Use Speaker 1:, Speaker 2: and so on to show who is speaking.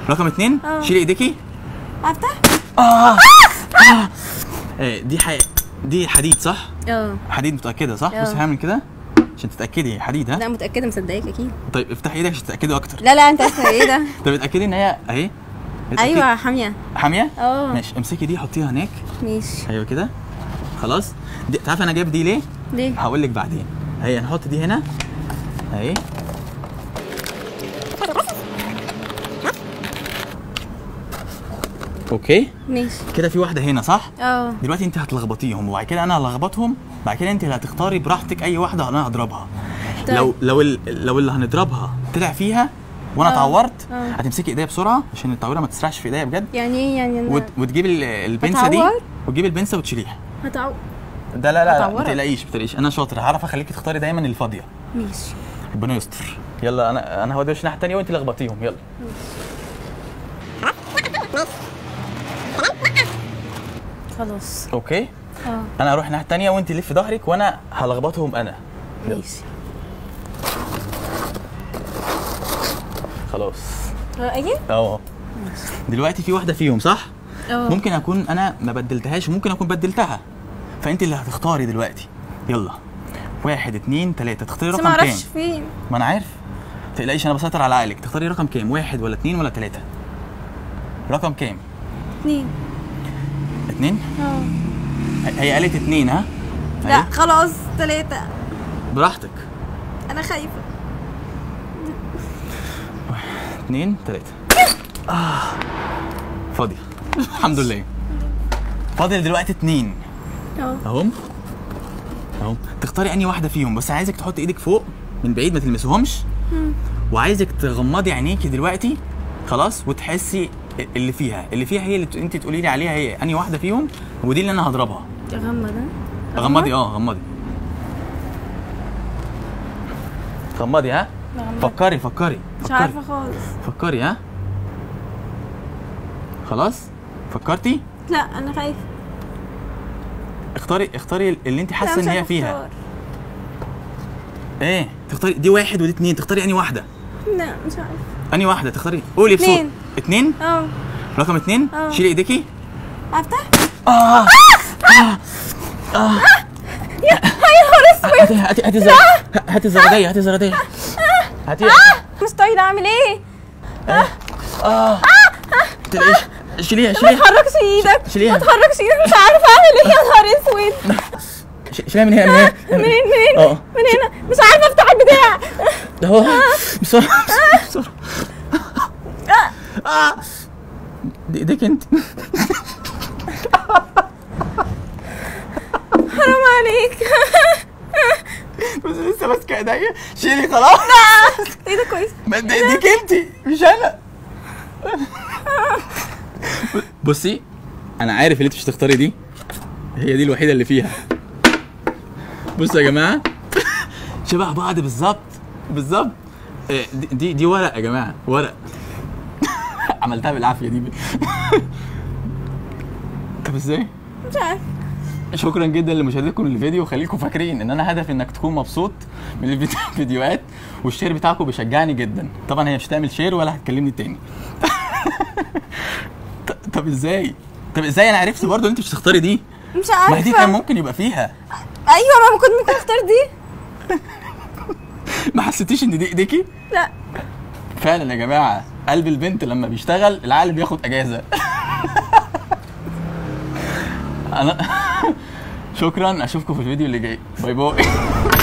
Speaker 1: رقم اتنين
Speaker 2: اه.
Speaker 1: شيلي ايديكي
Speaker 2: افتح
Speaker 1: اه إيه، دي حي... دي حديد صح
Speaker 2: اه
Speaker 1: حديد متاكده صح
Speaker 2: اه.
Speaker 1: بصي هعمل كده عشان تتاكدي حديد ها
Speaker 2: لا متاكده مصدقاك اكيد
Speaker 1: طيب افتحي ايدك عشان تتاكدي اكتر
Speaker 2: لا لا انت عارفه ايه ده
Speaker 1: طب اتاكدي ان هي اهي اتأكدي-
Speaker 2: ايوه حاميه
Speaker 1: حاميه
Speaker 2: اه.
Speaker 1: ماشي امسكي دي حطيها هناك
Speaker 2: ماشي
Speaker 1: ايوه كده خلاص دي تعرف انا جايب دي ليه
Speaker 2: ليه
Speaker 1: هقول لك بعدين اهي هنحط دي هنا اهي اوكي
Speaker 2: ماشي
Speaker 1: كده في واحده هنا صح
Speaker 2: اه
Speaker 1: دلوقتي انت هتلخبطيهم وبعد كده انا هلخبطهم بعد كده انت اللي هتختاري براحتك اي واحده انا هضربها
Speaker 2: طيب.
Speaker 1: لو لو ال- لو اللي هنضربها طلع فيها وانا
Speaker 2: اه.
Speaker 1: اتعورت
Speaker 2: اه.
Speaker 1: هتمسكي ايديا بسرعه عشان التعويره ما تسرعش في ايديا بجد
Speaker 2: يعني ايه يعني انا
Speaker 1: وت... وتجيبي ال- البنسه دي
Speaker 2: هتعور؟
Speaker 1: وتجيبي البنسه وتشيليها
Speaker 2: هتعو
Speaker 1: ده لا لا, لا ما
Speaker 2: هتعورك.
Speaker 1: تقلقيش ما تقلقيش انا شاطر هعرف اخليكي تختاري دايما الفاضيه
Speaker 2: ماشي
Speaker 1: ربنا يستر يلا انا انا هودي وش الناحيه الثانيه وانت لخبطيهم يلا
Speaker 2: خلاص
Speaker 1: اوكي
Speaker 2: اه
Speaker 1: انا هروح الناحيه الثانيه وانت لفي ظهرك وانا هلخبطهم انا يلا.
Speaker 2: ماشي
Speaker 1: خلاص
Speaker 2: اه اجي
Speaker 1: اه دلوقتي في واحده فيهم صح
Speaker 2: اه
Speaker 1: ممكن اكون انا ما بدلتهاش وممكن اكون بدلتها فانت اللي هتختاري دلوقتي يلا واحد اتنين تلاته تختاري
Speaker 2: بس
Speaker 1: رقم
Speaker 2: ما
Speaker 1: كام
Speaker 2: اعرفش فين
Speaker 1: ما انا عارف ما تقلقيش انا بسيطر على عقلك تختاري رقم كام واحد ولا اتنين ولا تلاته رقم كام
Speaker 2: اتنين
Speaker 1: اتنين
Speaker 2: اه
Speaker 1: هي قالت اتنين ها
Speaker 2: لا
Speaker 1: أهي.
Speaker 2: خلاص تلاتة
Speaker 1: براحتك
Speaker 2: انا خايفة
Speaker 1: اتنين تلاته آه. فاضي الحمد لله فاضل دلوقتي اتنين
Speaker 2: اه
Speaker 1: اهم اهم تختاري انهي واحده فيهم بس عايزك تحطي ايدك فوق من بعيد ما تلمسهمش وعايزك تغمضي عينيكي دلوقتي خلاص وتحسي اللي فيها اللي فيها هي اللي ت- انت تقولي لي عليها هي انهي واحده فيهم ودي اللي انا هضربها
Speaker 2: غمض ها
Speaker 1: غمضي اه غمضي غمضي ها
Speaker 2: غمض.
Speaker 1: فكري فكري
Speaker 2: مش
Speaker 1: فكري
Speaker 2: عارفة خالص
Speaker 1: فكري ها خلاص فكرتي
Speaker 2: لا انا خايفة
Speaker 1: اختاري اختاري اللي انت
Speaker 2: لا،
Speaker 1: حاسه
Speaker 2: مش
Speaker 1: ان هي
Speaker 2: عارفة
Speaker 1: فيها
Speaker 2: أختار.
Speaker 1: ايه تختاري دي واحد ودي اتنين تختاري انهي واحده
Speaker 2: لا مش عارفة
Speaker 1: انهي واحده تختاري قولي بصوت
Speaker 2: اتنين.
Speaker 1: اتنين
Speaker 2: اه
Speaker 1: رقم اتنين
Speaker 2: اه.
Speaker 1: شيلي ايديكي
Speaker 2: افتح
Speaker 1: اه
Speaker 2: يا نهار اسود
Speaker 1: هاتي هاتي هاتي الزر- هاتي الزراديه هاتي الزراديه هاتي
Speaker 2: مش طايلة اعمل ايه
Speaker 1: اه تلاقيش شيليها
Speaker 2: ما
Speaker 1: شيليها
Speaker 2: تحركش ايدك
Speaker 1: شيليها.
Speaker 2: ما تحركش ايدك مش عارفة اعمل ايه يا نهار اسود
Speaker 1: ش- شيليها من هنا من هنا
Speaker 2: منين منين
Speaker 1: اه
Speaker 2: من هنا مش عارفة افتح البتاع
Speaker 1: اهو بسرعه بسرعه آه. دي ايديك انت
Speaker 2: حرام عليك
Speaker 1: بس لسه ماسكه ايديا شيلي خلاص
Speaker 2: ايه ده كويس
Speaker 1: ما دي ايديك انت مش انا بصي انا عارف اللي انت مش هتختاري دي هي دي الوحيده اللي فيها بصوا يا جماعه شبه بعض بالظبط بالظبط إيه، دي- دي دي ورق يا جماعه ورق عملتها بالعافيه دي طب ازاي
Speaker 2: مش عارفة
Speaker 1: شكرا جدا لمشاهدتكم للفيديو خليكم فاكرين ان انا هدفي انك تكون مبسوط من الفيديو- الفيديوهات والشير بتاعكم بيشجعني جدا طبعا هي مش هتعمل شير ولا هتكلمني تاني ط- طب ازاي طب ازاي انا عرفت برضه ان انت مش هتختاري دي
Speaker 2: مش
Speaker 1: ما هي دي كان
Speaker 2: عارفة
Speaker 1: ممكن يبقى فيها
Speaker 2: ايوه ما كنت ممكن اختار دي
Speaker 1: ما حسيتيش ان دي ايديكي
Speaker 2: لا
Speaker 1: فعلا يا جماعه قلب البنت لما بيشتغل العقل بياخد اجازه انا شكرا اشوفكم في الفيديو اللي جاي باي باي